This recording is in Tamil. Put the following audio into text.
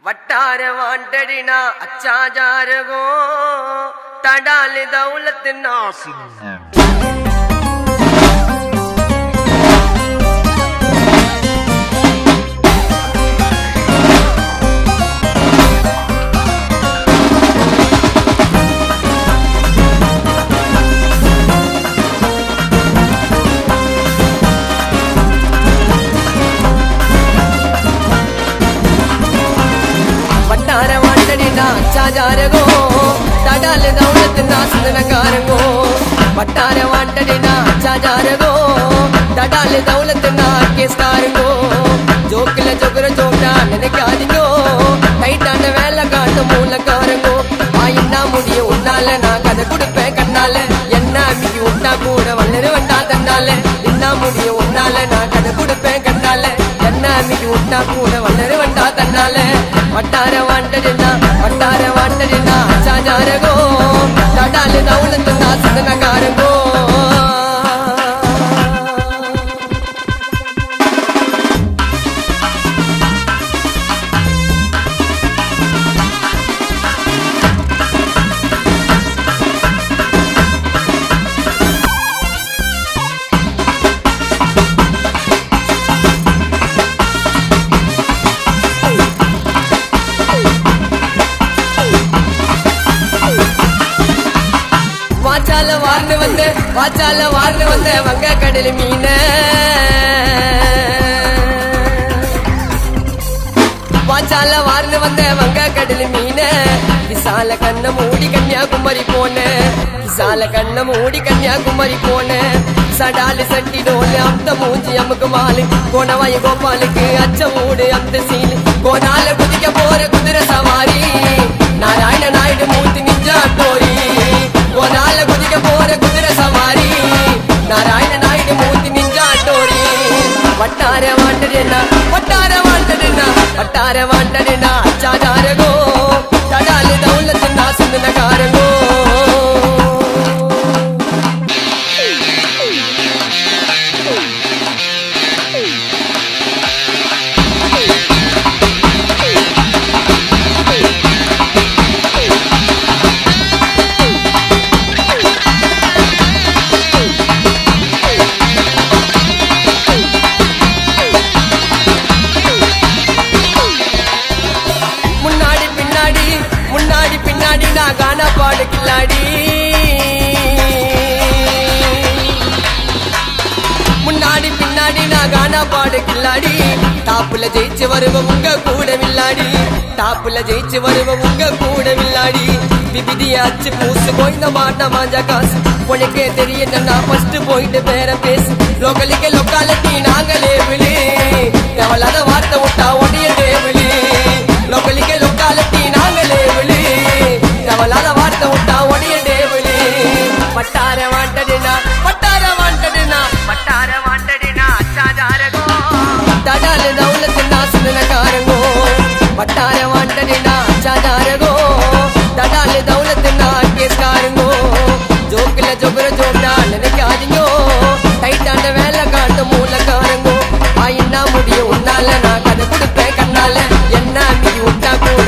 வட்டார வாண்டடினா அச்சாஜாரகோ தடாலி தௌலத்து நாசு வட்டார வாண்டடினா அச்சாஜாரகோ தடாலி தௌலத்து நாசுதனக்காரங்கோ வட்டார வாண்டடினா அச்சாஜாரகோ தடாலி தௌலத்து நாக்கேஸ்காரங்கோ ஜோக்கில ஜொகுர ஜோக்கா நினைக்காதீங்கோ டைட்டான வேலை காட்டு மூலக்காரங்கோ ஆயின்னா முடிய உன்னால நான் கதை கொடுப்பேன் கண்ணால என்ன அன்னைக்கு உண்டா கூட வளரு வண்டா தன்னால என்ன முடிய உன்னால நான் கதை கொடுப்பேன் கண்ணால என்ன அன்னைக்கு உண்டா கூட வளரு வண்டா தன்னால வட்டார வாண்டடினா வட்டார வாண்டடினா அச்சாஜாரகோ தடாலு தௌலத்து நாசுதனக்காரங்கோ வாச்சால வார்ந்து வந்த வாச்சால வார்ந்து வந்த வங்க கடல் மீன வாச்சால வார்ந்து வந்த வங்க கடல் மீன விசால கண்ண மூடி கன்னியாகுமரி போன விசால கண்ண மூடி கன்னியாகுமரி போன சடாலு சட்டி டோலு அந்த மூஞ்சி அமுக்கு மாலு கோணவாய கோபாலுக்கு அச்ச மூடு அந்த சீலு கோனால குதிக்க போற குதிரை சவாரி நாராயண நாயுடு மூத்து நிஞ்சா டோரி கோனால குதிக்க போற குதிரை சவாரி நாராயண நாயுடு மூத்து நிஞ்சா டோரி வட்டார வாண்டடினா வட்டார வாண்டடினா வட்டார வாண்டடினா அச்சாதாரகோ தடாலு தௌலத்து நாசுந்தனகாரகோ முன்னாடி பின்னாடி முன்னாடி பின்னாடி நான் காண பாடு கில்லாடி முன்னாடி பின்னாடி நான் காண பாடு கில்லாடி டாப்புல ஜெயிச்சு வருவோம் உங்க கூட வில்லாடி டாப்புல ஜெயிச்சு வருவோம் உங்க கூட வில்லாடி விபிதியாச்சு பூசு போய்ந்த மாட்ட மாஞ்சா காசு உனக்கே தெரியல நான் ஃபர்ஸ்ட் போயிட்டு பேர பேசு லோக்கலுக்கு லொக்காலிட்டி நாங்களே விழி தேவலாத வார்த்தை விட்டா ஒடிய தேவிழி லோக்கலுக்கு லொக்காலிட்டி நாங்களே விழி தேவலாத வார்த்தை விட்டா ஒடிய தேவிழி வட்டார வாண்டடினா வட்டார வாண்டடினா வட்டார வாண்டடினா அச்சாதாரகோ தடாலு தௌலத்து நாசுதனக்காரங்கோ வட்டார வாண்டடினா அச்சாதாரகோ தடாலு தௌலத்து நாக்கேஸ்காரங்கோ ஜோக்கில ஜொகுர ஜோக்கா நினைக்காதீங்கோ டைட்டான வேலை காட்டு மூலக்காரங்கோ ஆயின்னா முடியும் உன்னால நான் கதை கொடுப்பேன் கண்ணால என்ன நீ விட்டா கூட